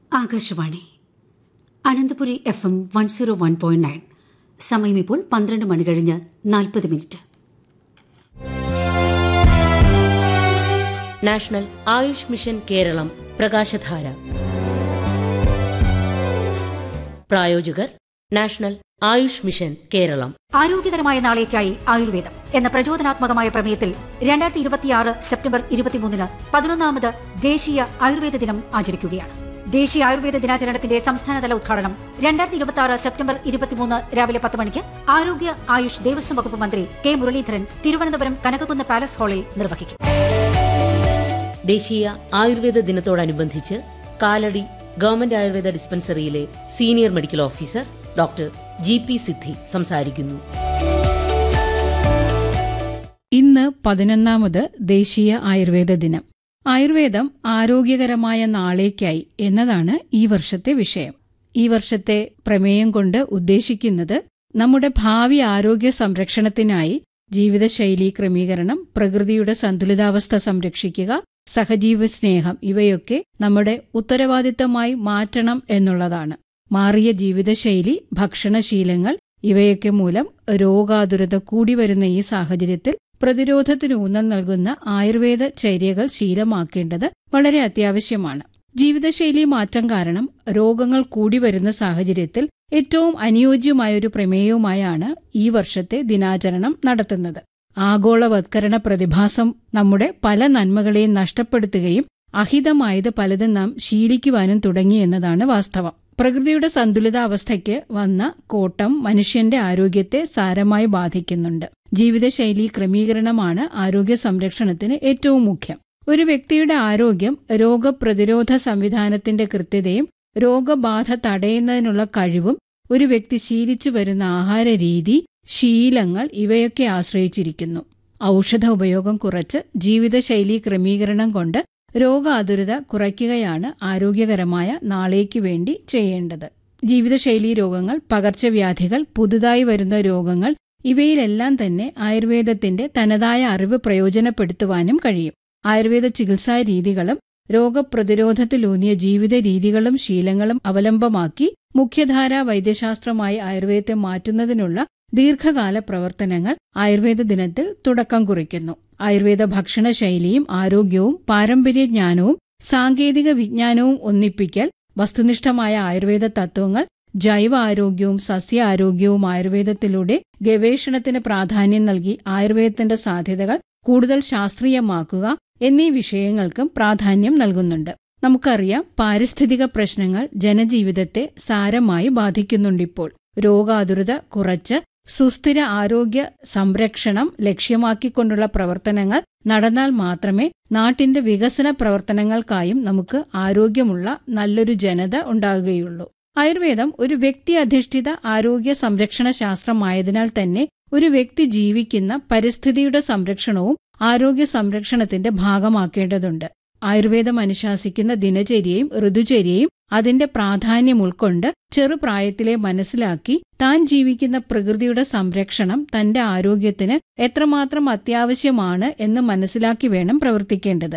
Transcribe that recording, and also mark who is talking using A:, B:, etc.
A: Akashvani Ananthapuri F M one zero one point nine സമയം ഇപ്പോൾ പന്ത്രണ്ട് മണി കഴിഞ്ഞ് നാൽപ്പത് minute
B: national AYUSH mission Keralam പ്രകാശധാര പ്രായോജകർ നാഷണൽ ആയുഷ് മിഷൻ കേരളം
C: ആരോഗ്യകരമായ നാളേക്കായി ആയുർവേദം എന്ന പ്രചോദനാത്മകമായ പ്രമേയത്തിൽ രണ്ടായിരത്തി ഇരുപത്തിയാറ് സെപ്റ്റംബർ ഇരുപത്തിമൂന്നിന് പതിനൊന്നാമത് ദേശീയ ആയുർവേദ ദിനം ആചരിക്കുകയാണ് ദേശീയ ആയുർവേദ ദിനാചരണത്തിന്റെ സംസ്ഥാനതല ഉദ്ഘാടനം രണ്ടായിരത്തി ഇരുപത്തി ആറ് സെപ്റ്റംബർ ഇരുപത്തിമൂന്ന് രാവിലെ പത്ത് മണിക്ക് ആരോഗ്യ ആയുഷ് ദേവസ്വം വകുപ്പ് മന്ത്രി കെ മുരളീധരൻ തിരുവനന്തപുരം കനകക്കുന്ന് പാലസ് ഹാളിൽ നിർവഹിക്കും
B: ദേശീയ ആയുർവേദ ദിനത്തോടനുബന്ധിച്ച് കാലടി ഗവൺമെന്റ് ആയുർവേദ ഡിസ്പെൻസറിയിലെ senior medical officer doctor G P Siddhi സംസാരിക്കുന്നു
D: ഇന്ന് പതിനൊന്നാമത് ദേശീയ ആയുർവേദ ദിനം ആയുർവേദം ആരോഗ്യകരമായ നാളേക്കായി എന്നതാണ് ഈ വർഷത്തെ വിഷയം ഈ വർഷത്തെ പ്രമേയം കൊണ്ട് ഉദ്ദേശിക്കുന്നത് നമ്മുടെ ഭാവി ആരോഗ്യ സംരക്ഷണത്തിനായി ജീവിതശൈലി ക്രമീകരണം പ്രകൃതിയുടെ സന്തുലിതാവസ്ഥ സംരക്ഷിക്കുക സഹജീവ സ്നേഹം ഇവയൊക്കെ നമ്മുടെ ഉത്തരവാദിത്തമായി മാറ്റണം എന്നുള്ളതാണ് മാറിയ ജീവിതശൈലി ഭക്ഷണശീലങ്ങൾ ഇവയൊക്കെ മൂലം രോഗാതുരത കൂടി വരുന്ന ഈ സാഹചര്യത്തിൽ പ്രതിരോധത്തിന് ഊന്നൽ നൽകുന്ന ആയുർവേദ ചര്യകൾ ശീലമാക്കേണ്ടത് വളരെ അത്യാവശ്യമാണ് ജീവിതശൈലി മാറ്റം കാരണം രോഗങ്ങൾ കൂടി വരുന്ന സാഹചര്യത്തിൽ ഏറ്റവും അനുയോജ്യമായൊരു പ്രമേയവുമായാണ് ഈ വർഷത്തെ ദിനാചരണം നടത്തുന്നത് ആഗോളവത്കരണ പ്രതിഭാസം നമ്മുടെ പല നന്മകളെയും നഷ്ടപ്പെടുത്തുകയും അഹിതമായത് പലതും നാം ശീലിക്കുവാനും തുടങ്ങി എന്നതാണ് വാസ്തവം പ്രകൃതിയുടെ സന്തുലിതാവസ്ഥയ്ക്ക് വന്ന കോട്ടം മനുഷ്യന്റെ ആരോഗ്യത്തെ സാരമായി ബാധിക്കുന്നുണ്ട് ജീവിതശൈലി ക്രമീകരണമാണ് ആരോഗ്യ സംരക്ഷണത്തിന് ഏറ്റവും മുഖ്യം ഒരു വ്യക്തിയുടെ ആരോഗ്യം രോഗപ്രതിരോധ സംവിധാനത്തിന്റെ കൃത്യതയും രോഗബാധ തടയുന്നതിനുള്ള കഴിവും ഒരു വ്യക്തി ശീലിച്ചു വരുന്ന ആഹാര രീതി ശീലങ്ങൾ ഇവയൊക്കെ ആശ്രയിച്ചിരിക്കുന്നു ഔഷധ ഉപയോഗം കുറച്ച് ജീവിതശൈലി ക്രമീകരണം കൊണ്ട് രോഗാതുരത കുറയ്ക്കുകയാണ് ആരോഗ്യകരമായ നാളേക്ക് വേണ്ടി ചെയ്യേണ്ടത് ജീവിതശൈലീ രോഗങ്ങൾ പകർച്ചവ്യാധികൾ പുതുതായി വരുന്ന രോഗങ്ങൾ ഇവയിലെല്ലാം തന്നെ ആയുർവേദത്തിന്റെ തനതായ അറിവ് പ്രയോജനപ്പെടുത്തുവാനും കഴിയും ആയുർവേദ ചികിത്സാ രീതികളും രോഗപ്രതിരോധത്തിലൂന്നിയ ജീവിത രീതികളും ശീലങ്ങളും അവലംബമാക്കി മുഖ്യധാരാ വൈദ്യശാസ്ത്രമായി ആയുർവേദത്തെ മാറ്റുന്നതിനുള്ള ദീർഘകാല പ്രവർത്തനങ്ങൾ ആയുർവേദ ദിനത്തിൽ തുടക്കം കുറിക്കുന്നു ആയുർവേദ ഭക്ഷണശൈലിയും ആരോഗ്യവും പാരമ്പര്യ ജ്ഞാനവും സാങ്കേതിക വിജ്ഞാനവും ഒന്നിപ്പിക്കൽ വസ്തുനിഷ്ഠമായ ആയുർവേദ തത്വങ്ങൾ ജൈവ ആരോഗ്യവും സസ്യ ആരോഗ്യവും ആയുർവേദത്തിലൂടെ ഗവേഷണത്തിന് പ്രാധാന്യം നൽകി ആയുർവേദത്തിന്റെ സാധ്യതകൾ കൂടുതൽ ശാസ്ത്രീയമാക്കുക എന്നീ വിഷയങ്ങൾക്കും പ്രാധാന്യം നൽകുന്നുണ്ട് നമുക്കറിയാം പാരിസ്ഥിതിക പ്രശ്നങ്ങൾ ജനജീവിതത്തെ സാരമായി ബാധിക്കുന്നുണ്ടിപ്പോൾ രോഗാതുരത കുറച്ച് സുസ്ഥിര ആരോഗ്യ സംരക്ഷണം ലക്ഷ്യമാക്കിക്കൊണ്ടുള്ള പ്രവർത്തനങ്ങൾ നടന്നാൽ മാത്രമേ നാട്ടിന്റെ വികസന പ്രവർത്തനങ്ങൾക്കായും നമുക്ക് ആരോഗ്യമുള്ള നല്ലൊരു ജനത ഉണ്ടാകുകയുള്ളൂ ആയുർവേദം ഒരു വ്യക്തി അധിഷ്ഠിത ആരോഗ്യ സംരക്ഷണ ശാസ്ത്രമായതിനാൽ തന്നെ ഒരു വ്യക്തി ജീവിക്കുന്ന പരിസ്ഥിതിയുടെ സംരക്ഷണവും ആരോഗ്യ സംരക്ഷണത്തിന്റെ ഭാഗമാക്കേണ്ടതുണ്ട് ആയുർവേദം അനുശാസിക്കുന്ന ദിനചര്യയും ഋതുചര്യയും അതിന്റെ പ്രാധാന്യം ഉൾക്കൊണ്ട് ചെറുപ്രായത്തിലെ മനസ്സിലാക്കി താൻ ജീവിക്കുന്ന പ്രകൃതിയുടെ സംരക്ഷണം തന്റെ ആരോഗ്യത്തിന് എത്രമാത്രം അത്യാവശ്യമാണ് എന്ന് മനസ്സിലാക്കി വേണം പ്രവർത്തിക്കേണ്ടത്